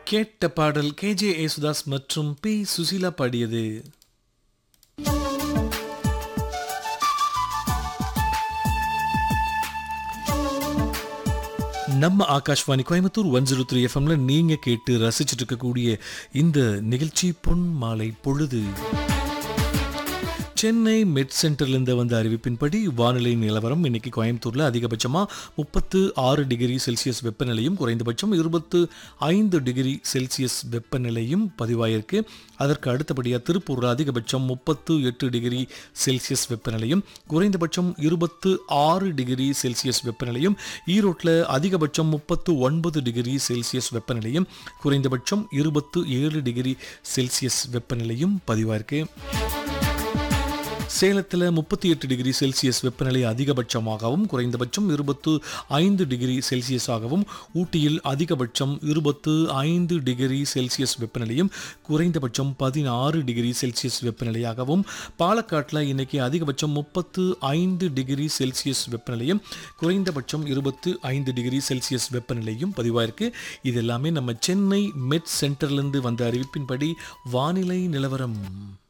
கேட்ட பாடல் கேஜே ஏசுதாஸ் மற்றும் பி சுசீலா பாடியது நம்ம Akashvani Coimbatore one zero three எஃப்எம்ல நீங்க கேட்டு ரசிச்சுட்டு இருக்கக்கூடிய இந்த நிகழ்ச்சி பொன் மாலை பொழுது சென்னை மெட் சென்டர்லேருந்து வந்த அறிவிப்பின்படி வானிலை நிலவரம் இன்னைக்கு கோயம்புத்தூரில் அதிகபட்சமாக முப்பத்து ஆறு டிகிரி செல்சியஸ் வெப்பநிலையும் குறைந்தபட்சம் இருபத்து ஐந்து டிகிரி செல்சியஸ் வெப்பநிலையும் பதிவாயிருக்கு அதற்கு அடுத்தபடியாக திருப்பூரில் அதிகபட்சம் முப்பத்து எட்டு டிகிரி செல்சியஸ் வெப்பநிலையும் குறைந்தபட்சம் இருபத்து ஆறு டிகிரி செல்சியஸ் வெப்பநிலையும் ஈரோட்டில் அதிகபட்சம் முப்பத்து ஒன்பது டிகிரி செல்சியஸ் வெப்பநிலையும் குறைந்தபட்சம் இருபத்து ஏழு டிகிரி செல்சியஸ் வெப்பநிலையும் பதிவாயிருக்கு சேலத்தில் முப்பத்தி எட்டு டிகிரி செல்சியஸ் வெப்பநிலை அதிகபட்சமாகவும் குறைந்தபட்சம் இருபத்து ஐந்து டிகிரி செல்சியஸாகவும் ஊட்டியில் அதிகபட்சம் இருபத்து ஐந்து டிகிரி செல்சியஸ் வெப்பநிலையும் குறைந்தபட்சம் பதினாறு டிகிரி செல்சியஸ் வெப்பநிலையாகவும் பாலக்காட்டில் இன்னைக்கு அதிகபட்சம் முப்பத்து ஐந்து டிகிரி செல்சியஸ் வெப்பநிலையும் குறைந்தபட்சம் இருபத்து ஐந்து டிகிரி செல்சியஸ் வெப்பநிலையும் பதிவாயிருக்கு இது எல்லாமே நம்ம சென்னை மெட் சென்டர்லேருந்து வந்த அறிவிப்பின்படி வானிலை நிலவரம்